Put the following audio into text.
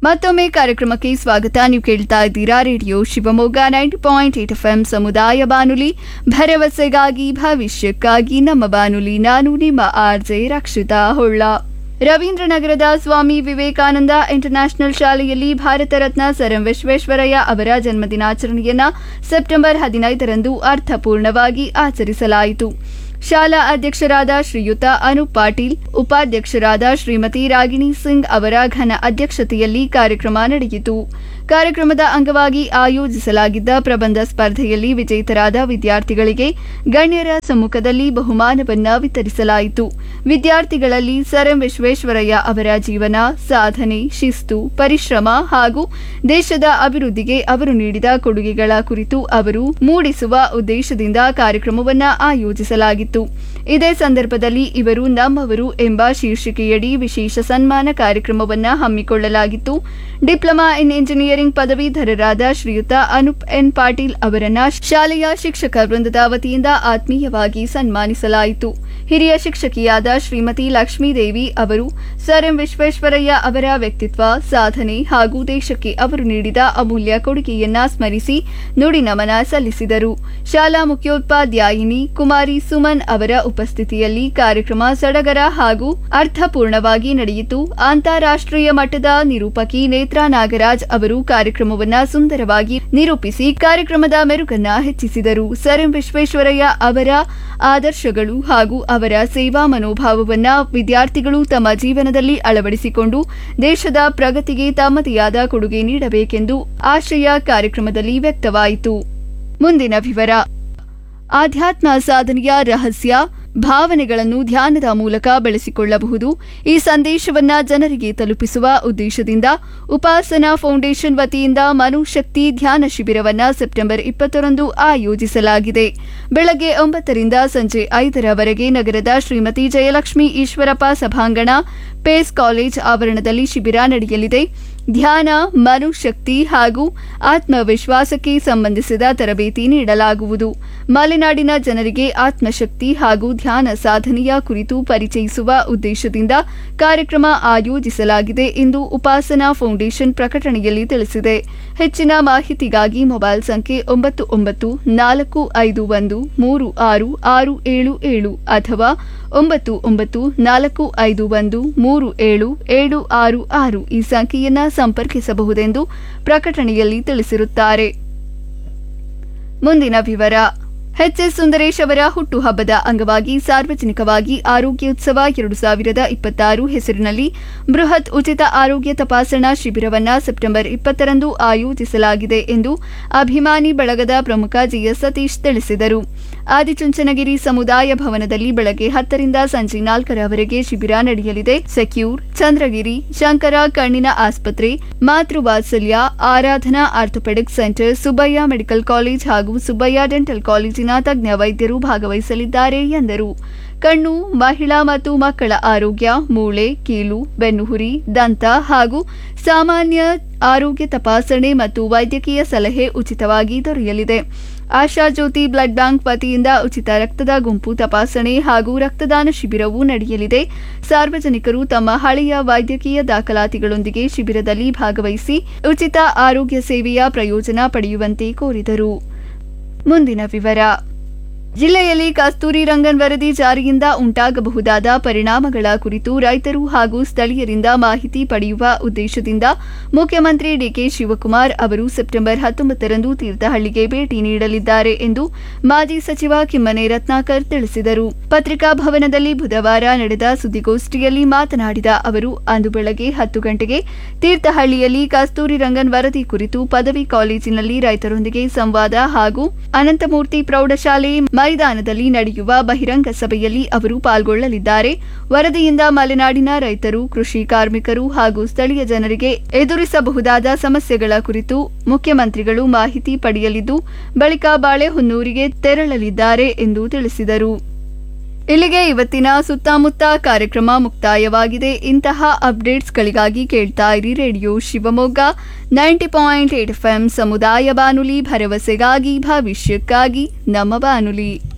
ಮತ್ತೊಮ್ಮೆ ಕಾರ್ಯಕ್ರಮಕ್ಕೆ ಸ್ವಾಗತ ನೀವು ಕೇಳ್ತಾ ಇದ್ದೀರಾ radio Shivamogga ninety point eight F M ಸಮುದಾಯ ಬಾನುಲಿ ಭರವಸೆಗಾಗಿ ಭವಿಷ್ಯಕ್ಕಾಗಿ ನಮ್ಮ ಬಾನುಲಿ ನಾನು ನಿಮ್ಮ ಆರ್ಜೆ ರಕ್ಷಿತಾ ಹೊಳ್ಳ ರವೀಂದ್ರನಗರದ ಸ್ವಾಮಿ ವಿವೇಕಾನಂದ ಇಂಟರ್ನ್ಯಾಷನಲ್ ಶಾಲೆಯಲ್ಲಿ ಭಾರತ ರತ್ನ ಸರ್ ಎಂ ವಿಶ್ವೇಶ್ವರಯ್ಯ ಅವರ ಜನ್ಮದಿನಾಚರಣೆಯನ್ನ ಸೆಪ್ಟೆಂಬರ್ ಹದಿನೈದರಂದು ಅರ್ಥಪೂರ್ಣವಾಗಿ ಆಚರಿಸಲಾಯಿತು ಶಾಲಾ ಅಧ್ಯಕ್ಷರಾದ ಶ್ರೀಯುತ ಅನೂಪ್ ಪಾಟೀಲ್ ಉಪಾಧ್ಯಕ್ಷರಾದ ಶ್ರೀಮತಿ ರಾಗಿಣಿ ಸಿಂಗ್ ಅವರ ಘನ ಅಧ್ಯಕ್ಷತೆಯಲ್ಲಿ ಕಾರ್ಯಕ್ರಮ ನಡೆಯಿತು ಕಾರ್ಯಕ್ರಮದ ಅಂಗವಾಗಿ ಆಯೋಜಿಸಲಾಗಿದ್ದ ಪ್ರಬಂಧ ಸ್ಪರ್ಧೆಯಲ್ಲಿ ವಿಜೇತರಾದ ವಿದ್ಯಾರ್ಥಿಗಳಿಗೆ ಗಣ್ಯರ ಸಮ್ಮುಖದಲ್ಲಿ ಬಹುಮಾನವನ್ನ ವಿತರಿಸಲಾಯಿತು ವಿದ್ಯಾರ್ಥಿಗಳಲ್ಲಿ ಸರ್ ಎಂ ವಿಶ್ವೇಶ್ವರಯ್ಯ ಅವರ ಜೀವನ ಸಾಧನೆ ಶಿಸ್ತು ಪರಿಶ್ರಮ ಹಾಗೂ ದೇಶದ ಅಭಿವೃದ್ಧಿಗೆ ಅವರು ನೀಡಿದ ಕೊಡುಗೆಗಳ ಕುರಿತು ಅವರು ಮೂಡಿಸುವ ಉದ್ದೇಶದಿಂದ ಕಾರ್ಯಕ್ರಮವನ್ನ ಆಯೋಜಿಸಲಾಗಿತ್ತು ಇದೇ ಸಂದರ್ಭದಲ್ಲಿ ಇವರು ನಮ್ಮವರು ಎಂಬ ಶೀರ್ಷಿಕೆಯಡಿ ವಿಶೇಷ ಸನ್ಮಾನ ಕಾರ್ಯಕ್ರಮವನ್ನ ಹಮ್ಮಿಕೊಳ್ಳಲಾಗಿತ್ತು ಡಿಪ್ಲೊಮಾ ಇನ್ ಇಂಜಿನಿಯರಿಂಗ್ ಪದವೀಧರರಾದ ಶ್ರೀಯುತ ಅನೂಪ್ ಎನ್ ಪಾಟೀಲ್ ಅವರನ್ನ ಶಾಲೆಯ ಶಿಕ್ಷಕ ವೃಂದದ ವತಿಯಿಂದ ಆತ್ಮೀಯವಾಗಿ ಸನ್ಮಾನಿಸಲಾಯಿತು ಹಿರಿಯ ಶಿಕ್ಷಕಿಯಾದ ಶ್ರೀಮತಿ ಲಕ್ಷ್ಮೀದೇವಿ ಅವರು ಸರ್ ಎಂ ವಿಶ್ವೇಶ್ವರಯ್ಯ ಅವರ ವ್ಯಕ್ತಿತ್ವ ಸಾಧನೆ ಹಾಗೂ ದೇಶಕ್ಕೆ ಅವರು ನೀಡಿದ ಅಮೂಲ್ಯ ಕೊಡುಗೆಯನ್ನ ಸ್ಮರಿಸಿ ನುಡಿ ನಮನ ಸಲ್ಲಿಸಿದರು ಶಾಲಾ ಮುಖ್ಯೋಪಾಧ್ಯಾಯಿನಿ ಕುಮಾರಿ ಸುಮನ್ ಅವರ ಉಪಸ್ಥಿತಿಯಲ್ಲಿ ಕಾರ್ಯಕ್ರಮ ಸಡಗರ ಹಾಗೂ ಅರ್ಥಪೂರ್ಣವಾಗಿ ನಡೆಯಿತು ಅಂತಾರಾಷ್ಟ್ರೀಯ ಮಟ್ಟದ ನಿರೂಪಕಿ ನೇತ್ರಾ ನಾಗರಾಜ್ ಅವರು ಕಾರ್ಯಕ್ರಮವನ್ನ ಸುಂದರವಾಗಿ ನಿರೂಪಿಸಿ ಕಾರ್ಯಕ್ರಮದ ಮೆರುಗನ್ನ ಹೆಚ್ಚಿಸಿದರು ಸರ್ ಎಂ ವಿಶ್ವೇಶ್ವರಯ್ಯ ಅವರ ಆದರ್ಶಗಳು ಹಾಗೂ ಅವರ ಸೇವಾ ಮನೋಭಾವವನ್ನ ವಿದ್ಯಾರ್ಥಿಗಳು ತಮ್ಮ ಜೀವನದಲ್ಲಿ ಅಳವಡಿಸಿಕೊಂಡು ದೇಶದ ಪ್ರಗತಿಗೆ ತಮ್ಮದೇ ಆದ ಕೊಡುಗೆ ನೀಡಬೇಕೆಂದು ಆಶಯ ಕಾರ್ಯಕ್ರಮದಲ್ಲಿ ವ್ಯಕ್ತವಾಯಿತು ಮುಂದಿನ ವಿವರ ಆಧ್ಯಾತ್ಮ ಸಾಧನೆಯ ರಹಸ್ಯ ಭಾವನೆಗಳನ್ನು ಧ್ಯಾನದ ಮೂಲಕ ಬೆಳೆಸಿಕೊಳ್ಳಬಹುದು ಈ ಸಂದೇಶವನ್ನ ಜನರಿಗೆ ತಲುಪಿಸುವ ಉದ್ದೇಶದಿಂದ ಉಪಾಸನಾ ಫೌಂಡೇಶನ್ ವತಿಯಿಂದ ಮನುಶಕ್ತಿ ಧ್ಯಾನ ಶಿಬಿರವನ್ನ ಸೆಪ್ಟೆಂಬರ್ ಇಪ್ಪತ್ತರಂದು ಆಯೋಜಿಸಲಾಗಿದೆ ಬೆಳಗ್ಗೆ ಒಂಬತ್ತರಿಂದ ಸಂಜೆ ಐದರವರೆಗೆ ನಗರದ ಶ್ರೀಮತಿ ಜಯಲಕ್ಷ್ಮಿ ಈಶ್ವರಪ್ಪ ಸಭಾಂಗಣ ಪೇಸ್ ಕಾಲೇಜ್ ಆವರಣದಲ್ಲಿ ಶಿಬಿರ ನಡೆಯಲಿದೆ ಧ್ಯಾನ ಮನುಶಕ್ತಿ ಹಾಗೂ ಆತ್ಮವಿಶ್ವಾಸಕ್ಕೆ ಸಂಬಂಧಿಸಿದ ತರಬೇತಿ ನೀಡಲಾಗುವುದು ಮಲೆನಾಡಿನ ಜನರಿಗೆ ಆತ್ಮಶಕ್ತಿ ಹಾಗೂ ಧ್ಯಾನ ಸಾಧನೆಯ ಕುರಿತು ಪರಿಚಯಿಸುವ ಉದ್ದೇಶದಿಂದ ಕಾರ್ಯಕ್ರಮ ಆಯೋಜಿಸಲಾಗಿದೆ ಎಂದು ಉಪಾಸನಾ ಫೌಂಡೇಶನ್ ಪ್ರಕಟಣೆಯಲ್ಲಿ ತಿಳಿಸಿದೆ ಹೆಚ್ಚಿನ ಮಾಹಿತಿಗಾಗಿ ಮೊಬೈಲ್ ಸಂಖ್ಯೆ ಒಂಬತ್ತು ಒಂಬತ್ತು ನಾಲ್ಕು ಐದು ಒಂದು ಮೂರು ಆರು ಆರು ಏಳು ಏಳು ಅಥವಾ ಒಂಬತ್ತು ಒಂಬತ್ತು ನಾಲ್ಕು ಐದು ಒಂದು ಮೂರು ಏಳು ಏಳು ಆರು ಆರು ಈ ಸಂಖ್ಯೆಯನ್ನ ಸಂಪರ್ಕಿಸಬಹುದೆಂದು ಪ್ರಕಟಣೆಯಲ್ಲಿ ತಿಳಿಸಿರುತ್ತಾರೆ ಮುಂದಿನ ವಿವರ ಎಚ್ಎಸ್ ಸುಂದರೇಶ್ ಅವರ ಹುಟ್ಟುಹಬ್ಬದ ಅಂಗವಾಗಿ ಸಾರ್ವಜನಿಕವಾಗಿ ಆರೋಗ್ಯೋತ್ಸವ ಎರಡು ಸಾವಿರದ ಇಪ್ಪತ್ತಾರು ಹೆಸರಿನಲ್ಲಿ ಬೃಹತ್ ಉಚಿತ ಆರೋಗ್ಯ ತಪಾಸಣಾ ಶಿಬಿರವನ್ನ ಸೆಪ್ಟೆಂಬರ್ ಇಪ್ಪತ್ತರಂದು ಆಯೋಜಿಸಲಾಗಿದೆ ಎಂದು ಅಭಿಮಾನಿ ಬಳಗದ ಪ್ರಮುಖ ಜಿಎಸ್ ಸತೀಶ್ ತಿಳಿಸಿದರು ಆದಿಚುಂಚನಗಿರಿ ಸಮುದಾಯ ಭವನದಲ್ಲಿ ಬೆಳಗ್ಗೆ ಹತ್ತರಿಂದ ಸಂಜೆ ನಾಲ್ಕರವರೆಗೆ ಶಿಬಿರ ನಡೆಯಲಿದೆ ಸೆಕ್ಯೂರ್ ಚಂದ್ರಗಿರಿ ಶಂಕರ ಕಣ್ಣಿನ ಆಸ್ಪತ್ರೆ Matruvatsalya Aradhana orthopaedic centre Subbaiah medical college ಹಾಗೂ ಸುಬ್ಬಯ್ಯ ಡೆಂಟಲ್ ಕಾಲೇಜಿನ ತಜ್ಞ ವೈದ್ಯರು ಭಾಗವಹಿಸಲಿದ್ದಾರೆ ಎಂದರು ಕಣ್ಣು ಮಹಿಳಾ ಮತ್ತು ಮಕ್ಕಳ ಆರೋಗ್ಯ ಮೂಳೆ ಕೀಲು ಬೆನ್ನುಹುರಿ ದಂತ ಹಾಗೂ ಸಾಮಾನ್ಯ ಆರೋಗ್ಯ ತಪಾಸಣೆ ಮತ್ತು ವೈದ್ಯಕೀಯ ಸಲಹೆ ಉಚಿತವಾಗಿ ದೊರೆಯಲಿದೆ ಆಶಾ ಜ್ಯೋತಿ ಬ್ಲಡ್ ಬ್ಯಾಂಕ್ ವತಿಯಿಂದ ಉಚಿತ ರಕ್ತದ ಗುಂಪು ತಪಾಸಣೆ ಹಾಗೂ ರಕ್ತದಾನ ಶಿಬಿರವೂ ನಡೆಯಲಿದೆ ಸಾರ್ವಜನಿಕರು ತಮ್ಮ ಹಳೆಯ ವೈದ್ಯಕೀಯ ದಾಖಲಾತಿಗಳೊಂದಿಗೆ ಶಿಬಿರದಲ್ಲಿ ಭಾಗವಹಿಸಿ ಉಚಿತ ಆರೋಗ್ಯ ಸೇವೆಯ ಪ್ರಯೋಜನ ಪಡೆಯುವಂತೆ ಕೋರಿದರು ಮುಂದಿನ ವಿವರ ಜಿಲ್ಲೆಯಲ್ಲಿ ಕಸ್ತೂರಿ ರಂಗನ್ ವರದಿ ಜಾರಿಯಿಂದ ಉಂಟಾಗಬಹುದಾದ ಪರಿಣಾಮಗಳ ಕುರಿತು ರೈತರು ಹಾಗೂ ಸ್ಥಳೀಯರಿಂದ ಮಾಹಿತಿ ಪಡೆಯುವ ಉದ್ದೇಶದಿಂದ ಮುಖ್ಯಮಂತ್ರಿ ಡಿಕೆ ಶಿವಕುಮಾರ್ ಅವರು ಸೆಪ್ಟೆಂಬರ್ ಹತ್ತೊಂಬತ್ತರಂದು ತೀರ್ಥಹಳ್ಳಿಗೆ ಭೇಟಿ ನೀಡಲಿದ್ದಾರೆ ಎಂದು ಮಾಜಿ ಸಚಿವ ಕಿಮ್ಮನೆ ರತ್ನಾಕರ್ ತಿಳಿಸಿದರು ಪತ್ರಿಕಾ ಭವನದಲ್ಲಿ ಬುಧವಾರ ನಡೆದ ಸುದ್ದಿಗೋಷ್ಠಿಯಲ್ಲಿ ಮಾತನಾಡಿದ ಅವರು ಅಂದು ಬೆಳಗ್ಗೆ ಹತ್ತು ಗಂಟೆಗೆ ತೀರ್ಥಹಳ್ಳಿಯಲ್ಲಿ ಕಸ್ತೂರಿ ರಂಗನ್ ವರದಿ ಕುರಿತು ಪದವಿ ಕಾಲೇಜಿನಲ್ಲಿ ರೈತರೊಂದಿಗೆ ಸಂವಾದ ಹಾಗೂ ಅನಂತಮೂರ್ತಿ ಪ್ರೌಢಶಾಲೆ ಮೈದಾನದಲ್ಲಿ ನಡೆಯುವ ಬಹಿರಂಗ ಸಭೆಯಲ್ಲಿ ಅವರು ಪಾಲ್ಗೊಳ್ಳಲಿದ್ದಾರೆ ವರದಿಯಿಂದ ಮಲೆನಾಡಿನ ರೈತರು ಕೃಷಿ ಕಾರ್ಮಿಕರು ಹಾಗೂ ಸ್ಥಳೀಯ ಜನರಿಗೆ ಎದುರಿಸಬಹುದಾದ ಸಮಸ್ಯೆಗಳ ಕುರಿತು ಮುಖ್ಯಮಂತ್ರಿಗಳು ಮಾಹಿತಿ ಪಡೆಯಲಿದ್ದು ಬಳಿಕ ಬಾಳೆಹೊನ್ನೂರಿಗೆ ತೆರಳಲಿದ್ದಾರೆ ಎಂದು ತಿಳಿಸಿದರು ಇಲ್ಲಿಗೆ ಇವತ್ತಿನ ಸುತ್ತಮುತ್ತ ಕಾರ್ಯಕ್ರಮ ಮುಕ್ತಾಯವಾಗಿದೆ ಇಂತಹ ಅಪ್ಡೇಟ್ಸ್ಗಳಿಗಾಗಿ ಕೇಳ್ತಾ ಇರಿ radio Shivamogga ninety point eight F ಸಮುದಾಯ ಬಾನುಲಿ ಭರವಸೆಗಾಗಿ ಭವಿಷ್ಯಕ್ಕಾಗಿ ನಮ್ಮ ಬಾನುಲಿ